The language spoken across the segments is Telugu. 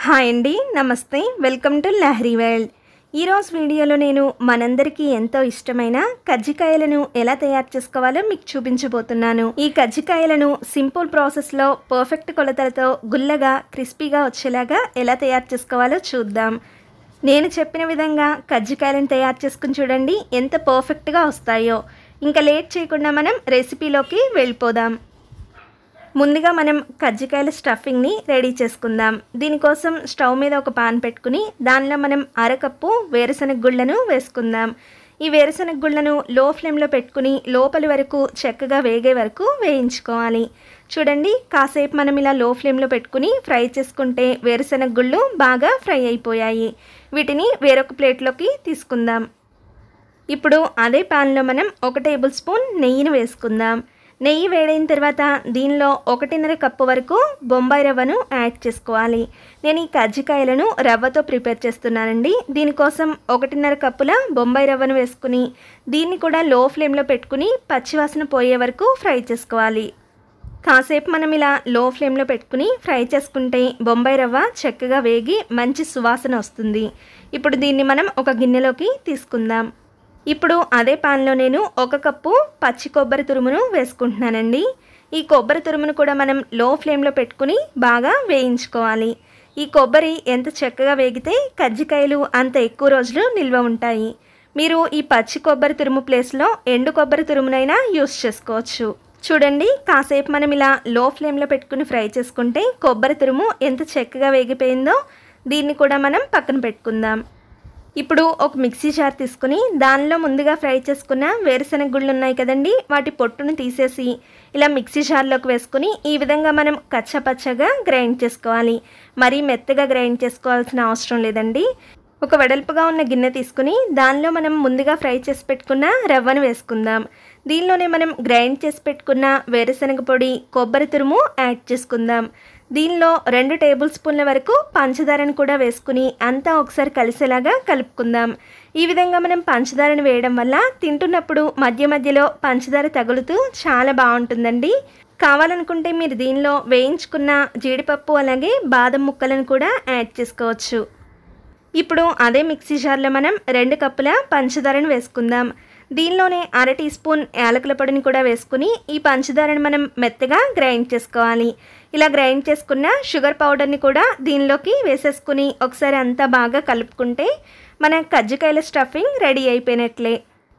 హాయ్ అండి నమస్తే వెల్కమ్ టు లహరి వరల్డ్ ఈరోజు వీడియోలో నేను మనందరికీ ఎంతో ఇష్టమైన కజ్జికాయలను ఎలా తయారు చేసుకోవాలో మీకు చూపించబోతున్నాను ఈ కజ్జికాయలను సింపుల్ ప్రాసెస్లో పర్ఫెక్ట్ కొలతలతో గుల్లగా క్రిస్పీగా వచ్చేలాగా ఎలా తయారు చేసుకోవాలో చూద్దాం నేను చెప్పిన విధంగా కజ్జికాయలను తయారు చేసుకుని చూడండి ఎంత పర్ఫెక్ట్గా వస్తాయో ఇంకా లేట్ చేయకుండా మనం రెసిపీలోకి వెళ్ళిపోదాం ముందుగా మనం కజ్జికాయల స్టఫింగ్ని రెడీ చేసుకుందాం దీనికోసం స్టవ్ మీద ఒక పాన్ పెట్టుకుని దానిలో మనం అరకప్పు వేరుశనగ గుళ్ళను వేసుకుందాం ఈ వేరుశనగ గుళ్ళను లో ఫ్లేమ్లో పెట్టుకుని లోపలి వరకు చక్కగా వేగే వరకు వేయించుకోవాలి చూడండి కాసేపు మనం ఇలా లో ఫ్లేమ్లో పెట్టుకుని ఫ్రై చేసుకుంటే వేరుశనగ గుళ్ళు బాగా ఫ్రై అయిపోయాయి వీటిని వేరొక ప్లేట్లోకి తీసుకుందాం ఇప్పుడు అదే పాన్లో మనం ఒక టేబుల్ స్పూన్ నెయ్యిని వేసుకుందాం నెయ్యి వేడైన తర్వాత దీనిలో ఒకటిన్నర కప్పు వరకు బొంబాయి రవ్వను యాడ్ చేసుకోవాలి నేను ఈ కజ్జికాయలను రవ్వతో ప్రిపేర్ చేస్తున్నానండి దీనికోసం ఒకటిన్నర కప్పుల బొంబాయి రవ్వను వేసుకుని దీన్ని కూడా లో ఫ్లేమ్లో పెట్టుకుని పచ్చివాసన పోయే వరకు ఫ్రై చేసుకోవాలి కాసేపు మనం ఇలా లో ఫ్లేమ్లో పెట్టుకుని ఫ్రై చేసుకుంటే బొంబాయి రవ్వ చక్కగా వేగి మంచి సువాసన వస్తుంది ఇప్పుడు దీన్ని మనం ఒక గిన్నెలోకి తీసుకుందాం ఇప్పుడు అదే పాన్లో నేను ఒక కప్పు పచ్చి కొబ్బరి తురుమును వేసుకుంటున్నానండి ఈ కొబ్బరి తురుమును కూడా మనం లో ఫ్లేమ్లో పెట్టుకుని బాగా వేయించుకోవాలి ఈ కొబ్బరి ఎంత చక్కగా వేగితే కజ్జికాయలు అంత ఎక్కువ రోజులు నిల్వ ఉంటాయి మీరు ఈ పచ్చి కొబ్బరి తురుము ప్లేస్లో ఎండు కొబ్బరి తురుమునైనా యూస్ చేసుకోవచ్చు చూడండి కాసేపు మనం ఇలా లో ఫ్లేమ్లో పెట్టుకుని ఫ్రై చేసుకుంటే కొబ్బరి తురుము ఎంత చక్కగా వేగిపోయిందో దీన్ని కూడా మనం పక్కన పెట్టుకుందాం ఇప్పుడు ఒక మిక్సీ జార్ తీసుకుని దానిలో ముందుగా ఫ్రై చేసుకున్న వేరుశనగ గుళ్ళు ఉన్నాయి కదండి వాటి పొట్టును తీసేసి ఇలా మిక్సీ జార్లోకి వేసుకుని ఈ విధంగా మనం కచ్చపచ్చగా గ్రైండ్ చేసుకోవాలి మరీ మెత్తగా గ్రైండ్ చేసుకోవాల్సిన అవసరం లేదండి ఒక వెడల్పుగా ఉన్న గిన్నె తీసుకుని దానిలో మనం ముందుగా ఫ్రై చేసి పెట్టుకున్న రవ్వను వేసుకుందాం దీనిలోనే మనం గ్రైండ్ చేసి పెట్టుకున్న వేరుశనగ పొడి కొబ్బరి తురుము యాడ్ చేసుకుందాం దీనిలో రెండు టేబుల్ స్పూన్ల వరకు పంచదారను కూడా వేసుకుని అంతా ఒకసారి కలిసేలాగా కలుపుకుందాం ఈ విధంగా మనం పంచదారను వేయడం వల్ల తింటున్నప్పుడు మధ్య మధ్యలో పంచదార తగులుతూ చాలా బాగుంటుందండి కావాలనుకుంటే మీరు దీనిలో వేయించుకున్న జీడిపప్పు అలాగే బాదం ముక్కలను కూడా యాడ్ చేసుకోవచ్చు ఇప్పుడు అదే మిక్సీ జార్లో మనం రెండు కప్పుల పంచదారను వేసుకుందాం దీనిలోనే అర టీ స్పూన్ యాలకుల పొడిని కూడా వేసుకుని ఈ పంచదారని మనం మెత్తగా గ్రైండ్ చేసుకోవాలి ఇలా గ్రైండ్ చేసుకున్న షుగర్ పౌడర్ని కూడా దీనిలోకి వేసేసుకుని ఒకసారి అంతా బాగా కలుపుకుంటే మన కజ్జికాయల స్టఫింగ్ రెడీ అయిపోయినట్లే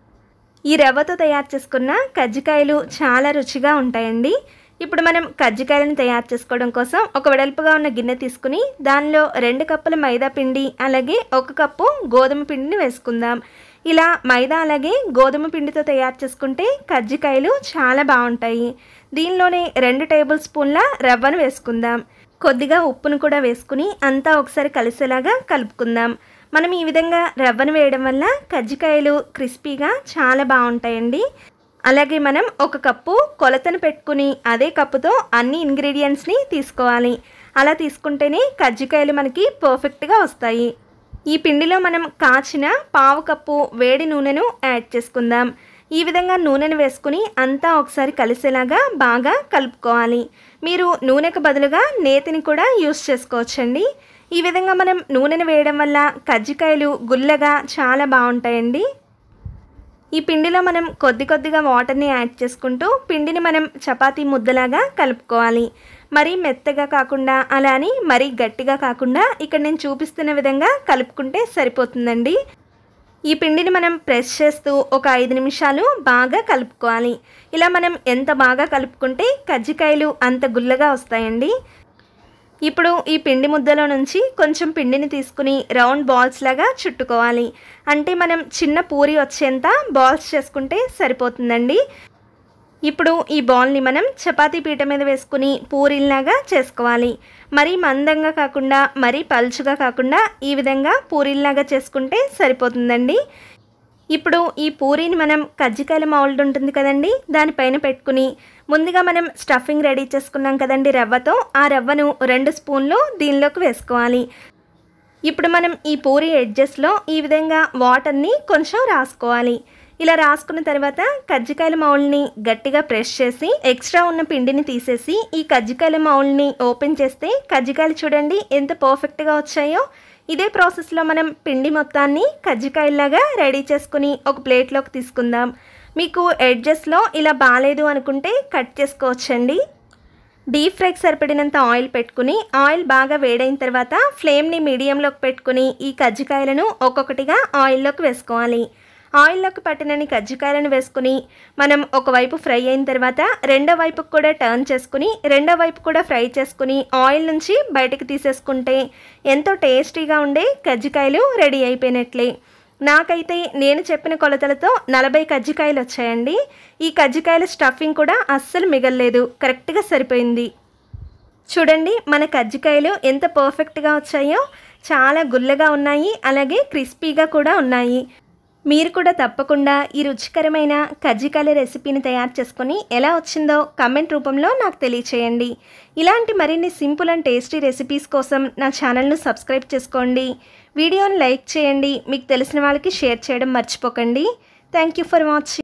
ఈ రవ్వతో తయారు చేసుకున్న కజ్జికాయలు చాలా రుచిగా ఉంటాయండి ఇప్పుడు మనం కజ్జికాయలను తయారు చేసుకోవడం కోసం ఒక వెడల్పుగా ఉన్న గిన్నె తీసుకుని దానిలో రెండు కప్పుల మైదా పిండి అలాగే ఒక కప్పు గోధుమ పిండిని వేసుకుందాం ఇలా మైదా అలాగే గోధుమ పిండితో తయారు చేసుకుంటే కజ్జికాయలు చాలా బాగుంటాయి దీనిలోనే రెండు టేబుల్ స్పూన్ల రవ్వను వేసుకుందాం కొద్దిగా ఉప్పును కూడా వేసుకుని అంతా ఒకసారి కలిసేలాగా కలుపుకుందాం మనం ఈ విధంగా రవ్వను వేయడం వల్ల కజ్జికాయలు క్రిస్పీగా చాలా బాగుంటాయండి అలాగే మనం ఒక కప్పు కొలతను పెట్టుకుని అదే కప్పుతో అన్ని ఇంగ్రీడియంట్స్ని తీసుకోవాలి అలా తీసుకుంటేనే కజ్జికాయలు మనకి పర్ఫెక్ట్గా వస్తాయి ఈ పిండిలో మనం కాచిన పావు కప్పు వేడి నూనెను యాడ్ చేసుకుందాం ఈ విధంగా నూనెను వేసుకుని అంతా ఒకసారి కలిసేలాగా బాగా కలుపుకోవాలి మీరు నూనెకు బదులుగా నేతిని కూడా యూస్ చేసుకోవచ్చండి ఈ విధంగా మనం నూనెను వేయడం వల్ల కజ్జికాయలు గుల్లగా చాలా బాగుంటాయండి ఈ పిండిలో మనం కొద్ది కొద్దిగా వాటర్ని యాడ్ చేసుకుంటూ పిండిని మనం చపాతీ ముద్దలాగా కలుపుకోవాలి మరీ మెత్తగా కాకుండా అలా అని మరీ గట్టిగా కాకుండా ఇక్కడ నేను చూపిస్తున్న విధంగా కలుపుకుంటే సరిపోతుందండి ఈ పిండిని మనం ప్రెస్ చేస్తూ ఒక ఐదు నిమిషాలు బాగా కలుపుకోవాలి ఇలా మనం ఎంత బాగా కలుపుకుంటే కజ్జికాయలు అంత గుల్లగా వస్తాయండి ఇప్పుడు ఈ పిండి ముద్దలో నుంచి కొంచెం పిండిని తీసుకుని రౌండ్ బాల్స్ లాగా చుట్టుకోవాలి అంటే మనం చిన్న పూరి వచ్చేంత బాల్స్ చేసుకుంటే సరిపోతుందండి ఇప్పుడు ఈ బాల్ని మనం చపాతీ పీట మీద వేసుకుని పూరీల్లాగా చేసుకోవాలి మరీ మందంగా కాకుండా మరీ పలుచుగా కాకుండా ఈ విధంగా పూరీల్లాగా చేసుకుంటే సరిపోతుందండి ఇప్పుడు ఈ పూరీని మనం కజ్జికాయల మౌల్డ్ ఉంటుంది కదండి దానిపైన పెట్టుకుని ముందుగా మనం స్టఫింగ్ రెడీ చేసుకున్నాం కదండి రవ్వతో ఆ రవ్వను రెండు స్పూన్లు దీనిలోకి వేసుకోవాలి ఇప్పుడు మనం ఈ పూరి ఎడ్జెస్లో ఈ విధంగా వాటర్ని కొంచెం రాసుకోవాలి ఇలా రాసుకున్న తర్వాత కజ్జికాయల మౌల్ని గట్టిగా ప్రెస్ చేసి ఎక్స్ట్రా ఉన్న పిండిని తీసేసి ఈ కజ్జికాయల మౌల్ని ఓపెన్ చేస్తే కజ్జికాయలు చూడండి ఎంత పర్ఫెక్ట్గా వచ్చాయో ఇదే ప్రాసెస్లో మనం పిండి మొత్తాన్ని కజ్జికాయలాగా రెడీ చేసుకుని ఒక ప్లేట్లోకి తీసుకుందాం మీకు ఎడ్జెస్లో ఇలా బాగాలేదు అనుకుంటే కట్ చేసుకోవచ్చండి డీప్ ఫ్రైకి సరిపడినంత ఆయిల్ పెట్టుకుని ఆయిల్ బాగా వేడైన తర్వాత ఫ్లేమ్ని మీడియంలోకి పెట్టుకుని ఈ కజ్జికాయలను ఒక్కొక్కటిగా ఆయిల్లోకి వేసుకోవాలి ఆయిల్లోకి పట్టినని కజ్జికాయలను వేసుకుని మనం ఒకవైపు ఫ్రై అయిన తర్వాత రెండో వైపుకు కూడా టర్న్ చేసుకుని రెండో వైపు కూడా ఫ్రై చేసుకుని ఆయిల్ నుంచి బయటకు తీసేసుకుంటే ఎంతో టేస్టీగా ఉండే కజ్జికాయలు రెడీ అయిపోయినట్లే నాకైతే నేను చెప్పిన కొలతలతో నలభై కజ్జికాయలు వచ్చాయండి ఈ కజ్జికాయల స్టఫింగ్ కూడా అస్సలు మిగల్లేదు కరెక్ట్గా సరిపోయింది చూడండి మన కజ్జికాయలు ఎంత పర్ఫెక్ట్గా వచ్చాయో చాలా గుల్లగా ఉన్నాయి అలాగే క్రిస్పీగా కూడా ఉన్నాయి మీరు కూడా తప్పకుండా ఈ రుచికరమైన కజ్జికాయల రెసిపీని తయారు చేసుకొని ఎలా వచ్చిందో కమెంట్ రూపంలో నాకు తెలియచేయండి ఇలాంటి మరిన్ని సింపుల్ అండ్ టేస్టీ రెసిపీస్ కోసం నా ఛానల్ను సబ్స్క్రైబ్ చేసుకోండి వీడియోని లైక్ చేయండి మీకు తెలిసిన వాళ్ళకి షేర్ చేయడం మర్చిపోకండి థ్యాంక్ యూ ఫర్ వాచింగ్